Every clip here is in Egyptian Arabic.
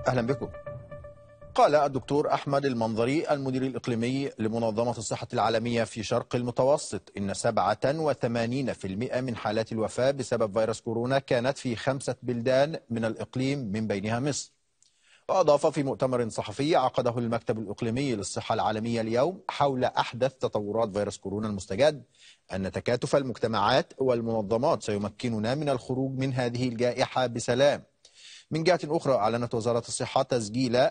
أهلا بكم قال الدكتور أحمد المنظري المدير الإقليمي لمنظمة الصحة العالمية في شرق المتوسط إن 87% من حالات الوفاة بسبب فيروس كورونا كانت في خمسة بلدان من الإقليم من بينها مصر وأضاف في مؤتمر صحفي عقده المكتب الإقليمي للصحة العالمية اليوم حول أحدث تطورات فيروس كورونا المستجد أن تكاتف المجتمعات والمنظمات سيمكننا من الخروج من هذه الجائحة بسلام من جهة أخرى أعلنت وزارة الصحة تسجيل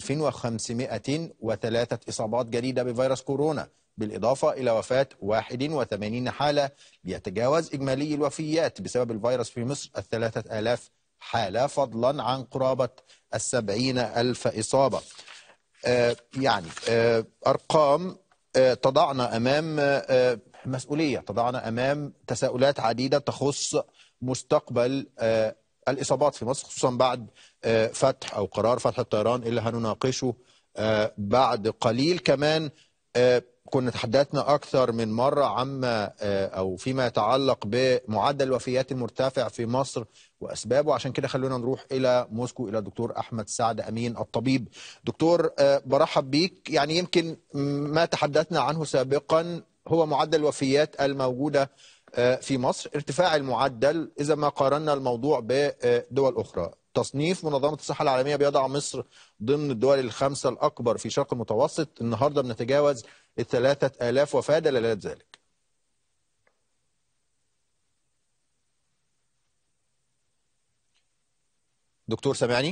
1503 إصابات جديدة بفيروس كورونا بالإضافة إلى وفاة 81 حالة ليتجاوز إجمالي الوفيات بسبب الفيروس في مصر الثلاثة آلاف حالة فضلا عن قرابة السبعين ألف إصابة آه يعني آه أرقام آه تضعنا أمام آه مسؤولية تضعنا أمام تساؤلات عديدة تخص مستقبل آه الإصابات في مصر خصوصا بعد آه فتح أو قرار فتح الطيران اللي هنناقشه آه بعد قليل كمان آه كنا تحدثنا أكثر من مرة عما أو فيما يتعلق بمعدل الوفيات المرتفع في مصر وأسبابه عشان كده خلونا نروح إلى موسكو إلى الدكتور أحمد سعد أمين الطبيب دكتور برحب بيك يعني يمكن ما تحدثنا عنه سابقا هو معدل الوفيات الموجودة في مصر ارتفاع المعدل إذا ما قارنا الموضوع بدول أخرى تصنيف منظمة الصحة العالمية بيضع مصر ضمن الدول الخمسة الأكبر في شرق المتوسط النهاردة بنتجاوز الثلاثة آلاف وفاة دلالات ذلك دكتور سامعني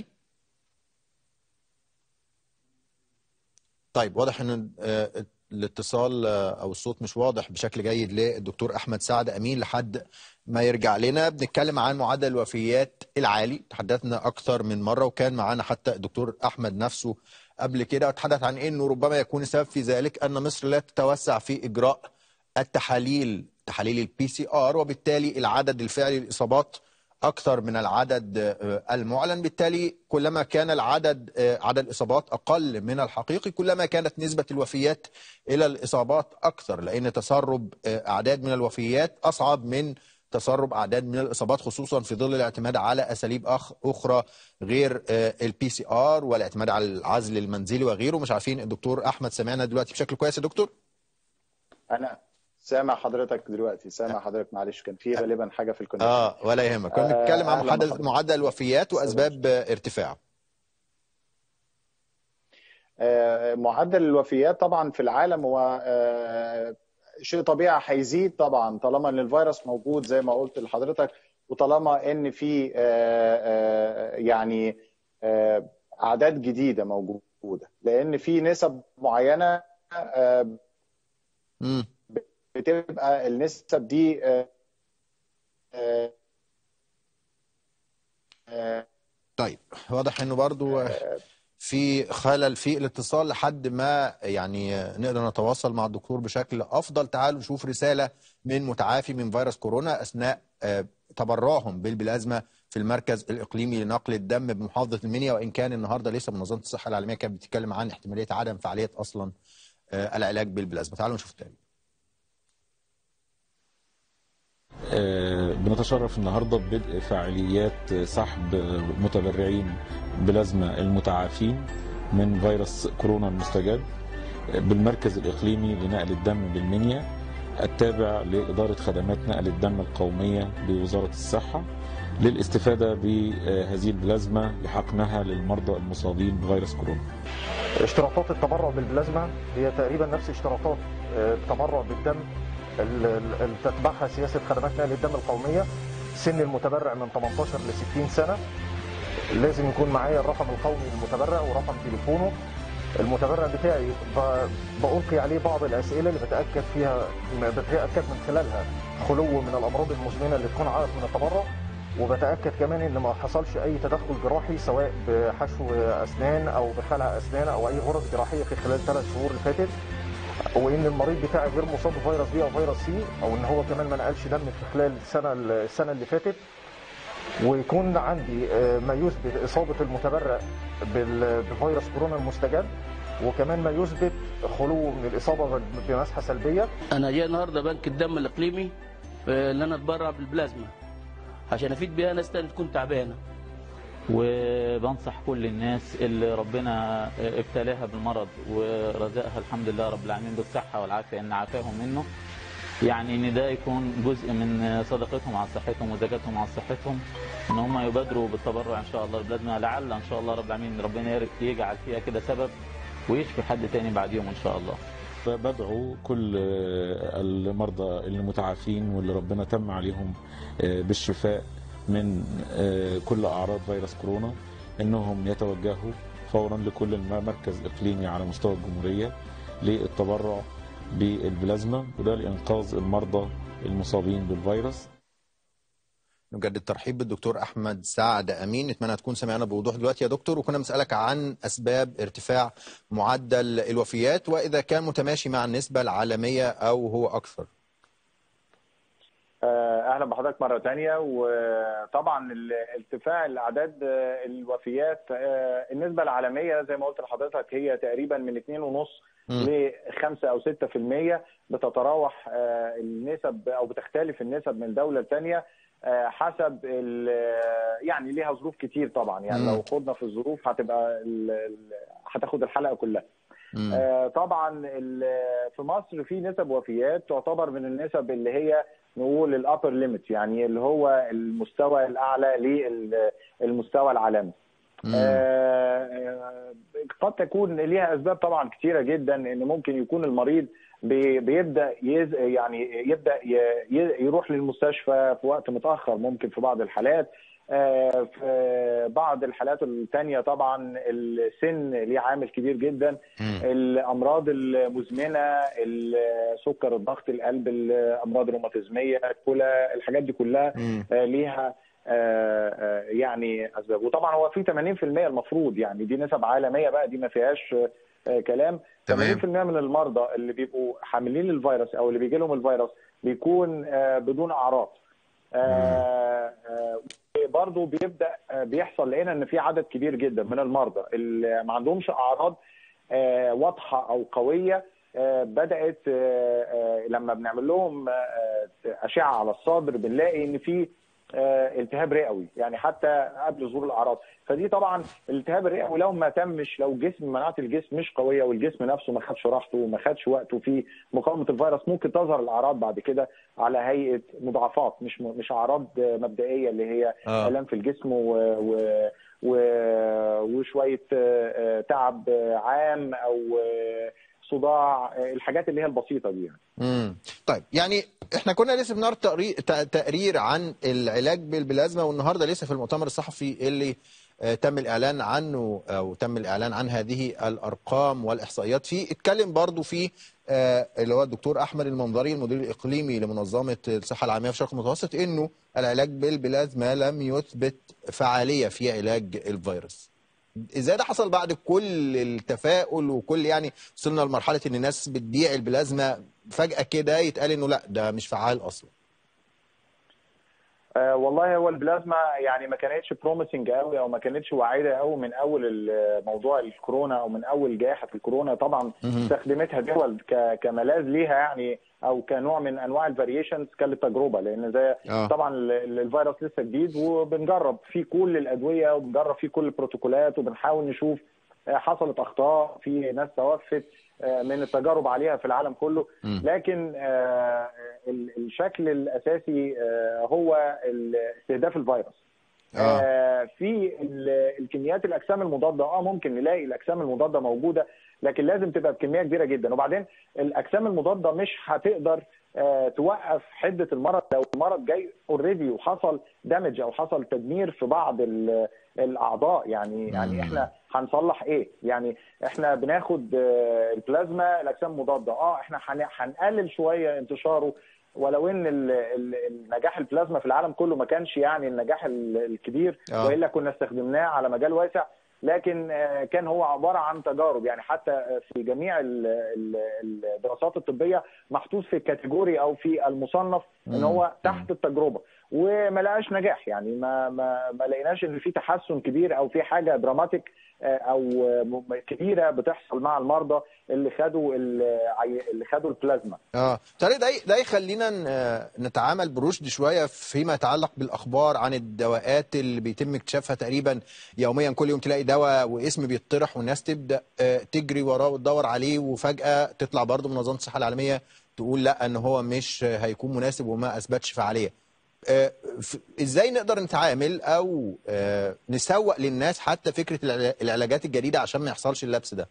طيب واضح ان الاتصال او الصوت مش واضح بشكل جيد للدكتور احمد سعد امين لحد ما يرجع لنا بنتكلم عن معدل الوفيات العالي تحدثنا اكثر من مره وكان معانا حتى الدكتور احمد نفسه قبل كده وتحدث عن انه ربما يكون السبب في ذلك ان مصر لا تتوسع في اجراء التحاليل تحاليل البي سي ار وبالتالي العدد الفعلي للاصابات اكثر من العدد المعلن بالتالي كلما كان العدد عدد الاصابات اقل من الحقيقي كلما كانت نسبه الوفيات الى الاصابات اكثر لان تسرب اعداد من الوفيات اصعب من تسرب اعداد من الاصابات خصوصا في ظل الاعتماد على اساليب أخ اخرى غير البي سي ار والاعتماد على العزل المنزلي وغيره مش عارفين الدكتور احمد سمعنا دلوقتي بشكل كويس يا دكتور انا سامع حضرتك دلوقتي سامع حضرتك معلش كان في غالبا حاجه في الكونكشن اه ولا يهمك كنا بنتكلم عن معدل معدل الوفيات واسباب ارتفاعه آه معدل الوفيات طبعا في العالم هو آه شيء طبيعي هيزيد طبعا طالما ان الفيروس موجود زي ما قلت لحضرتك وطالما ان في آه يعني اعداد جديده موجوده لان في نسب معينه بتبقى النسب دي طيب واضح انه برضو في خلل في الاتصال لحد ما يعني نقدر نتواصل مع الدكتور بشكل افضل تعالوا نشوف رساله من متعافي من فيروس كورونا اثناء تبرعهم بالبلازما في المركز الاقليمي لنقل الدم بمحافظه المنيا وان كان النهارده لسه منظمه الصحه العالميه كانت بتتكلم عن احتماليه عدم فعاليه اصلا العلاج بالبلازما تعالوا نشوف التالي بنتشرف النهارده ببدء فعاليات سحب متبرعين بلازما المتعافين من فيروس كورونا المستجد بالمركز الاقليمي لنقل الدم بالمنيا التابع لاداره خدمات نقل الدم القوميه بوزاره الصحه للاستفاده بهذه البلازما لحقنها للمرضى المصابين بفيروس كورونا. اشتراطات التبرع بالبلازما هي تقريبا نفس اشتراطات التبرع بالدم اللي تتبعها سياسه خدمات نقل الدم القوميه سن المتبرع من 18 ل 60 سنه لازم يكون معايا الرقم القومي للمتبرع ورقم تليفونه المتبرع بتاعي بألقي عليه بعض الأسئلة اللي بتأكد فيها بتأكد من خلالها خلو من الأمراض المزمنة اللي تكون عائق من التبرع وبتأكد كمان إن ما حصلش أي تدخل جراحي سواء بحشو أسنان أو بخلع أسنان أو أي غرز جراحية في خلال ثلاث شهور اللي فاتت وان المريض بتاعي غير مصاب بفيروس بي او فيروس سي او ان هو كمان ما نقلش دم في خلال السنه السنه اللي فاتت ويكون عندي ما يثبت اصابه المتبرع بفيروس كورونا المستجد وكمان ما يثبت خلو من الاصابه بمسحه سلبيه انا جاي النهارده بنك الدم الاقليمي ان انا اتبرع بالبلازما عشان افيد بيها ناس تانية تكون تعبانه وبنصح كل الناس اللي ربنا ابتلاها بالمرض ورزقها الحمد لله رب العالمين بالصحة والعافية إن عافاهم منه يعني ان ده يكون جزء من صدقتهم على صحتهم وزكاتهم على صحتهم ان هم يبادروا بالتبرع ان شاء الله لبلادنا لعل ان شاء الله رب العالمين ربنا يجعل فيها كده سبب ويشفي حد تاني بعديهم ان شاء الله بدعو كل المرضى المتعافين واللي ربنا تم عليهم بالشفاء من كل اعراض فيروس كورونا انهم يتوجهوا فورا لكل مركز اقليمي على مستوى الجمهوريه للتبرع بالبلازما وده لانقاذ المرضى المصابين بالفيروس نجدد الترحيب بالدكتور احمد سعد امين نتمنى تكون سمعنا بوضوح دلوقتي يا دكتور وكنا بنسالك عن اسباب ارتفاع معدل الوفيات واذا كان متماشي مع النسبه العالميه او هو اكثر اهلا بحضرتك مره ثانيه وطبعا ارتفاع الاعداد الوفيات النسبه العالميه زي ما قلت لحضرتك هي تقريبا من 2.5 ل 5 او 6% بتتراوح النسب او بتختلف النسب من دوله لثانيه حسب يعني ليها ظروف كتير طبعا يعني مم. لو خدنا في الظروف هتبقى ال- ال- هتاخد الحلقه كلها مم. آه، طبعا ال- في مصر في نسب وفيات تعتبر من النسب اللي هي نقول الابر ليميت يعني اللي هو المستوى الاعلى للمستوى العالمي مم. آه، آه، قد تكون ليها اسباب طبعا كثيره جدا ان ممكن يكون المريض بي- بيبدا يز يعني يبدا ي- ي- يروح للمستشفى في وقت متاخر ممكن في بعض الحالات آه، في بعض الحالات الثانيه طبعا السن ليه عامل كبير جدا مم. الامراض المزمنه السكر الضغط القلب الامراض الروماتيزميه الكلى الحاجات دي كلها مم. آه، ليها آه، آه، يعني اسباب وطبعا هو في 80% المفروض يعني دي نسب عالميه بقى دي ما فيهاش آه، كلام تمام. 80% من المرضى اللي بيبقوا حاملين للفيروس او اللي بيجي لهم الفيروس بيكون آه، بدون اعراض آه، آه، برضه بيبدا آه، بيحصل لقينا ان في عدد كبير جدا من المرضى اللي ما عندهمش اعراض آه، واضحه او قويه آه، بدات آه، آه، لما بنعمل لهم آه، اشعه على الصدر بنلاقي ان في آه، التهاب رئوي يعني حتى قبل ظهور الاعراض فدي طبعا الالتهاب الرئوي لو ما تمش لو جسم مناعه الجسم مش قويه والجسم نفسه ما خدش راحته وما خدش وقته في مقاومه الفيروس ممكن تظهر الاعراض بعد كده على هيئه مضاعفات مش مش اعراض مبدئيه اللي هي آه. الام في الجسم و, و و وشويه آه، آه، تعب آه، عام او آه، صداع آه، الحاجات اللي هي البسيطه دي يعني. مم. طيب يعني احنا كنا لسه بنعرض تقرير, تقرير عن العلاج بالبلازما والنهارده لسه في المؤتمر الصحفي اللي آه، تم الاعلان عنه او تم الاعلان عن هذه الارقام والاحصائيات فيه اتكلم برضو في آه، اللي هو الدكتور احمد المنظري المدير الاقليمي لمنظمه الصحه العالميه في الشرق المتوسط انه العلاج بالبلازما لم يثبت فعاليه في علاج الفيروس ازاي ده حصل بعد كل التفاؤل وكل يعني وصلنا لمرحله ان الناس بتبيع البلازما فجاه كده يتقال انه لا ده مش فعال اصلا آه، والله هو البلازما يعني ما كانتش بروميسنج قوي او ما كانتش واعده قوي من اول ال- موضوع الكورونا او من اول جائحه الكورونا طبعا مهم. استخدمتها دول ك- كملاذ ليها يعني او كنوع من انواع الفاريشنز كالتجربه لان زي آه. طبعا ال- ال- الفيروس لسه جديد وبنجرب فيه كل الادويه وبنجرب فيه كل البروتوكولات وبنحاول نشوف آه، حصلت اخطاء في ناس توفت آه، من التجارب عليها في العالم كله مم. لكن آه، ال- الشكل الاساسي آه، هو ال- استهداف الفيروس آه. آه، في ال- الكميات الاجسام المضاده اه ممكن نلاقي الاجسام المضاده موجوده لكن لازم تبقى بكميه كبيره جدا وبعدين الاجسام المضاده مش هتقدر آه، توقف حده المرض لو المرض جاي اوريدي وحصل دامج او حصل تدمير في بعض ال- الاعضاء يعني يعني مم. احنا هنصلح ايه؟ يعني احنا بناخد آه، البلازما الاجسام المضاده اه احنا هن- هنقلل شويه انتشاره ولو ان ال- ال- النجاح البلازما في العالم كله ما كانش يعني النجاح ال- الكبير آه. والا كنا استخدمناه على مجال واسع لكن آه، كان هو عباره عن تجارب يعني حتى آه، في جميع ال- ال- الدراسات الطبيه محطوط في الكاتيجوري او في المصنف ان مم. هو تحت التجربه وما لقاش نجاح يعني ما ما ما لقيناش ان في تحسن كبير او في حاجه دراماتيك آه، او م- كبيره بتحصل مع المرضى اللي خدوا ال- اللي خدوا البلازما اه طريق ده ده يخلينا ن- نتعامل برشد شويه فيما يتعلق بالاخبار عن الدواءات اللي بيتم اكتشافها تقريبا يوميا كل يوم تلاقي دواء واسم بيطرح والناس تبدا آه، تجري وراه وتدور عليه وفجاه تطلع برضه منظمه الصحه العالميه تقول لا ان هو مش هيكون مناسب وما اثبتش فعاليه آه، ف- ازاي نقدر نتعامل او آه، نسوق للناس حتى فكره العلا- العلاجات الجديده عشان ما يحصلش اللبس ده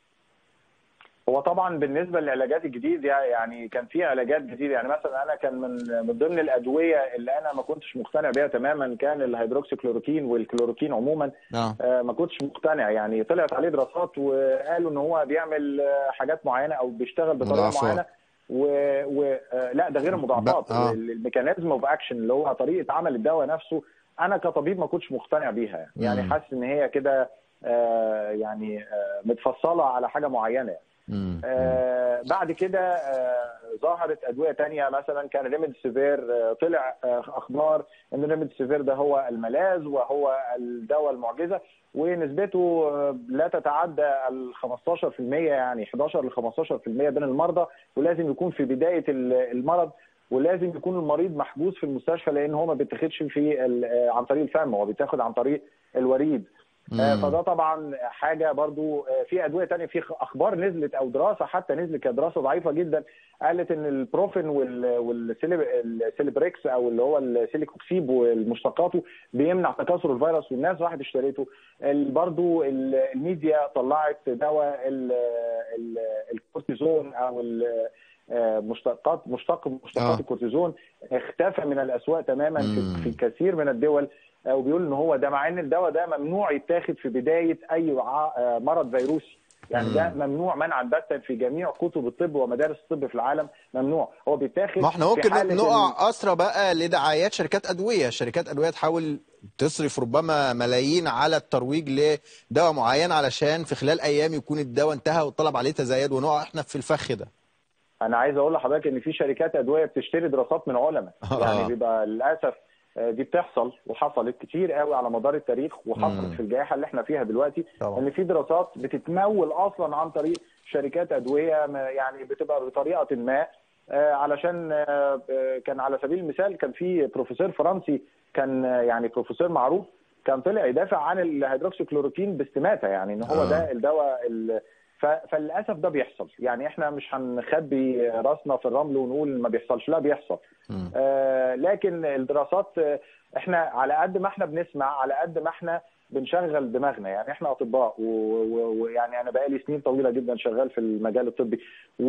هو طبعا بالنسبه للعلاجات الجديده يعني كان في علاجات جديده يعني مثلا انا كان من من ضمن الادويه اللي انا ما كنتش مقتنع بيها تماما كان الهيدروكسيكلوروكين والكلوروكين عموما اه آه، ما كنتش مقتنع يعني طلعت عليه دراسات وقالوا ان هو بيعمل آه، حاجات معينه او بيشتغل بطريقه مضاعفات. معينه و... و... آه، لا ده غير المضاعفات آه. الميكانيزم اوف اكشن اللي هو طريقه عمل الدواء نفسه انا كطبيب ما كنتش مقتنع بيها يعني, يعني مم. حاسس ان هي كده آه، يعني آه، متفصله على حاجه معينه يعني. مم. آه بعد كده آه ظهرت ادويه تانية مثلا كان ريميد سيفير آه طلع آه اخبار ان ريميد سيفير ده هو الملاذ وهو الدواء المعجزه ونسبته آه لا تتعدى ال 15% يعني 11 ل 15% بين المرضى ولازم يكون في بدايه ال- المرض ولازم يكون المريض محجوز في المستشفى لان هو ما بيتاخدش في ال- آه، عن طريق الفم هو بيتاخد عن طريق الوريد آه، مم. فده طبعا حاجه برضو آه، في ادويه تانية في اخبار نزلت او دراسه حتى نزلت كانت دراسه ضعيفه جدا قالت ان البروفين وال- والسيليبريكس او اللي هو السيليكوكسيب والمشتقاته بيمنع تكاثر الفيروس والناس راحت اشتريته ال- برضو ال- الميديا طلعت دواء ال- ال- الكورتيزون او ال- آه، مشتقات مشتق مشتقات آه. الكورتيزون اختفى من الاسواق تماما مم. في, في كثير من الدول آه، وبيقول ان هو ده مع ان الدواء ده ممنوع يتاخد في بدايه اي ع- آه، مرض فيروسي يعني ده ممنوع منعا باتا في جميع كتب الطب ومدارس الطب في العالم ممنوع هو بيتاخد ما احنا في ممكن حالة ال- نقع اسرى بقى لدعايات شركات ادويه، شركات ادويه تحاول تصرف ربما ملايين على الترويج لدواء معين علشان في خلال ايام يكون الدواء انتهى والطلب عليه تزايد ونقع احنا في الفخ ده. انا عايز اقول لحضرتك ان في شركات ادويه بتشتري دراسات من علماء آه. يعني بيبقى للاسف آه، دي بتحصل وحصلت كتير قوي على مدار التاريخ وحصلت مم. في الجائحه اللي احنا فيها دلوقتي طبعا. ان في دراسات بتتمول اصلا عن طريق شركات ادويه ما- يعني بتبقى بطريقه ما آه، علشان آه، آه، كان على سبيل المثال كان في بروفيسور فرنسي كان آه، يعني بروفيسور معروف كان طلع يدافع عن الهيدروكسيكلوروكين باستماته يعني ان هو آه. ده الدواء ال- ف- فللاسف ده بيحصل يعني احنا مش هنخبي راسنا في الرمل ونقول ما بيحصلش لا بيحصل مم. آه لكن الدراسات آه، احنا على قد ما احنا بنسمع على قد ما احنا بنشغل دماغنا يعني احنا اطباء و- و- ويعني انا بقالي سنين طويله جدا شغال في المجال الطبي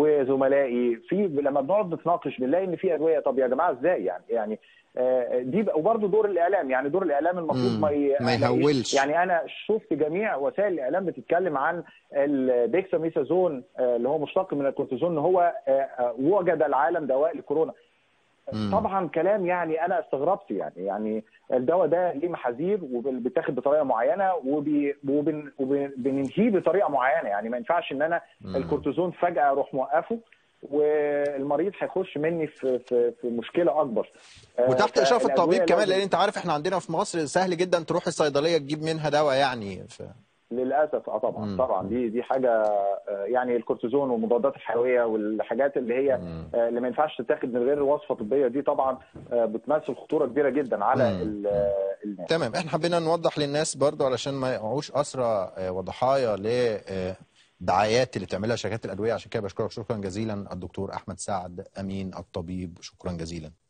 وزملائي في لما بنقعد نتناقش بنلاقي ان في ادويه طب يا جماعه ازاي يعني يعني آه، دي بقى- وبرضه دور الاعلام يعني دور الاعلام المفروض مم. ما ي- ما يهولش. يعني انا شفت جميع وسائل الاعلام بتتكلم عن الديكساميثازون آه، اللي هو مشتق من الكورتيزون ان هو آه، آه، وجد العالم دواء لكورونا مم. طبعا كلام يعني انا استغربت يعني يعني الدواء ده ليه محاذير وبيتاخد بطريقه معينه وبي- وبن- وبننهيه بطريقه معينه يعني ما ينفعش ان انا مم. الكورتيزون فجاه اروح موقفه والمريض هيخش مني في في, في مشكله اكبر آه، وتحت اشراف فالأدوية الطبيب كمان لازم- لان انت عارف احنا عندنا في مصر سهل جدا تروح الصيدليه تجيب منها دواء يعني ف... للاسف اه طبعا مم. طبعا دي دي حاجه آه، يعني الكورتيزون والمضادات الحيويه والحاجات اللي هي مم. آه، اللي ما ينفعش تتاخد من غير وصفه طبيه دي طبعا آه، بتمثل خطوره كبيره جدا على مم. ال- آه، الناس تمام احنا حبينا نوضح للناس برضو علشان ما يقعوش اسرى آه، وضحايا لدعايات اللي بتعملها شركات الادويه عشان كده بشكرك شكرا جزيلا الدكتور احمد سعد امين الطبيب شكرا جزيلا